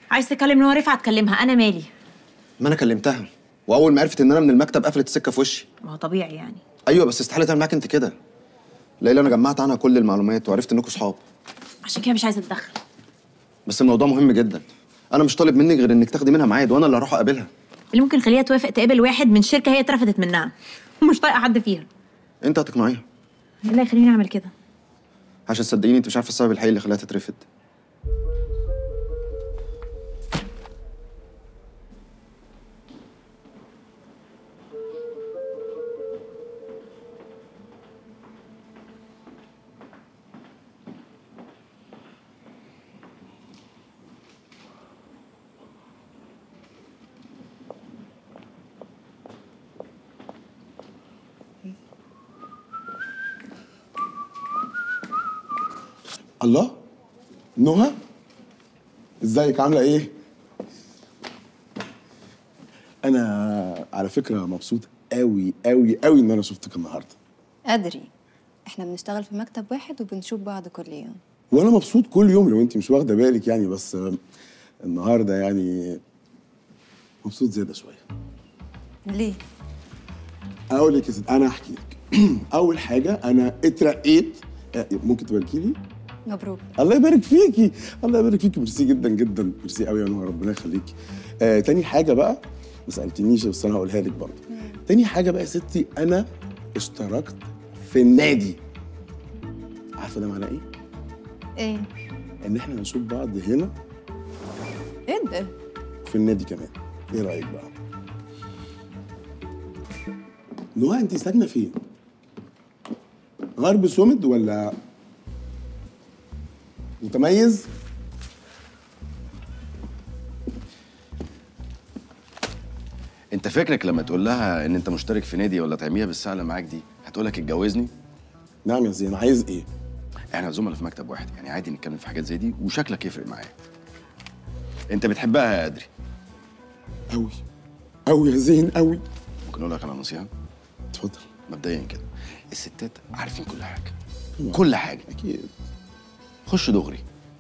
عايز تكلم نوى رفعت كلمها انا مالي ما انا كلمتها واول ما عرفت ان انا من المكتب قفلت السكه في وشي ما هو طبيعي يعني ايوه بس استحاله تعمل معاك انت كده ليلى انا جمعت عنها كل المعلومات وعرفت انكم صحاب عشان كده مش عايزه اتدخل بس الموضوع مهم جدا انا مش طالب منك غير انك تاخدي منها ميعاد وانا اللي هروح اقابلها اللي ممكن يخليها توافق تقابل واحد من شركه هي اترفدت منها ومش طايقه حد فيها انت هتقنعيها ايه اللي يخليني اعمل كده عشان صدقيني انت مش عارفه السبب الحقيقي اللي خلاها تترفد الله نهى ازيك عامله ايه انا على فكره مبسوط قوي قوي قوي ان انا شفتك النهارده أدري احنا بنشتغل في مكتب واحد وبنشوف بعض كل يوم وانا مبسوط كل يوم لو انت مش واخده بالك يعني بس آه، النهارده يعني مبسوط زياده شويه ليه؟ اقول لك يا ست انا احكي لك اول حاجه انا اترقيت آه، ممكن تباركي لي مبروك الله يبارك فيكي الله يبارك فيكي ميرسي جدا جدا ميرسي قوي يا نهى ربنا يخليكي آه تاني حاجه بقى ما سالتنيش بس انا هقولها لك برضه تاني حاجه بقى يا ستي انا اشتركت في النادي عارفه ده معناه ايه ايه؟ ان احنا هنشوف بعض هنا ايه ده؟ في النادي كمان ايه رايك بقى نهى انت ساكنه فين غرب سومد ولا متميز انت فكرك لما تقول لها ان انت مشترك في نادي ولا تعميها بالساعه اللي معاك دي هتقول لك اتجوزني نعم يا زين عايز ايه احنا زملاء في مكتب واحد يعني عادي نتكلم في حاجات زي دي وشكلك يفرق معايا انت بتحبها يا ادري قوي قوي يا زين قوي ممكن اقول لك على نصيحه اتفضل مبدئيا كده الستات عارفين كل حاجه كل حاجه اكيد خش دغري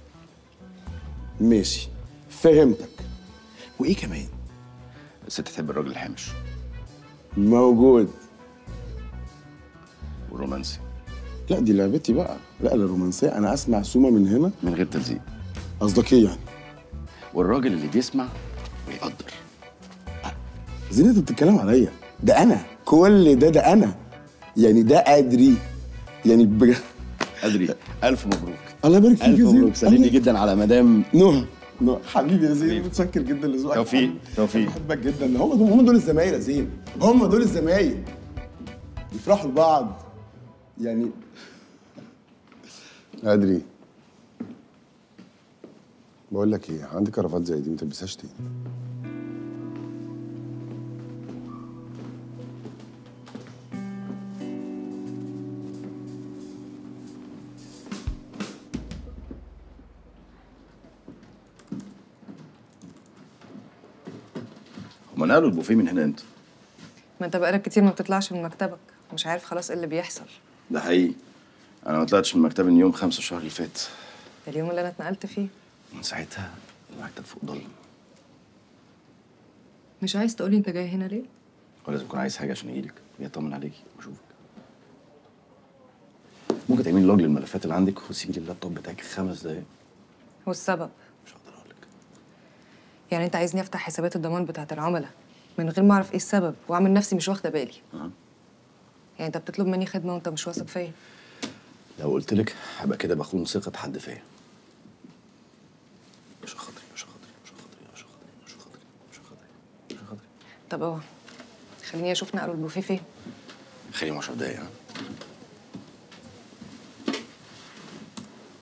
ماشي فهمتك وايه كمان الست تحب الراجل الحامش موجود والرومانسي لا دي لعبتي بقى لا الرومانسيه انا اسمع سومه من هنا من غير تلزيق قصدك ايه يعني والراجل اللي بيسمع ويقدر زين انت بتتكلم عليا ده انا كل ده ده انا يعني ده ادري يعني بجد ادري الف مبروك الله يبارك فيك الف يا زين مبروك سلمني الله- جدا على مدام نهى نهى حبيبي يا زين متشكر جدا لذوقك توفيق، حبيبي. توفيق. بحبك جدا هم دول هم دول الزمايل يا زين هم دول الزمايل يفرحوا لبعض يعني ادري بقول لك ايه عندي كرافات زي دي ما تلبسهاش تاني هما نقلوا البوفيه من هنا امتى ما انت بقالك كتير ما بتطلعش من مكتبك مش عارف خلاص ايه اللي بيحصل ده حقيقي انا ما طلعتش من مكتبي من يوم خمسة الشهر اللي فات اليوم اللي انا اتنقلت فيه من ساعتها المكتب فوق ضلم مش عايز تقولي انت جاي هنا ليه هو لازم يكون عايز حاجه عشان يجيلك ويطمن عليكي واشوفك ممكن تعملي لوج للملفات اللي عندك وتسيبي لي اللابتوب بتاعك خمس دقايق والسبب مش هقدر اقول لك يعني انت عايزني افتح حسابات الضمان بتاعت العملاء من غير ما اعرف ايه السبب واعمل نفسي مش واخده بالي أه. يعني انت بتطلب مني خدمه وانت مش واثق فيا لو قلت لك هبقى كده بخون ثقه حد فيا مش خاطري مش خاطري مش خاطري مش خاطري مش خاطري مش خاطري مش خاطري طب اوعى خليني اشوف نقلوا البوفيه فين خليهم 10 دقايق ها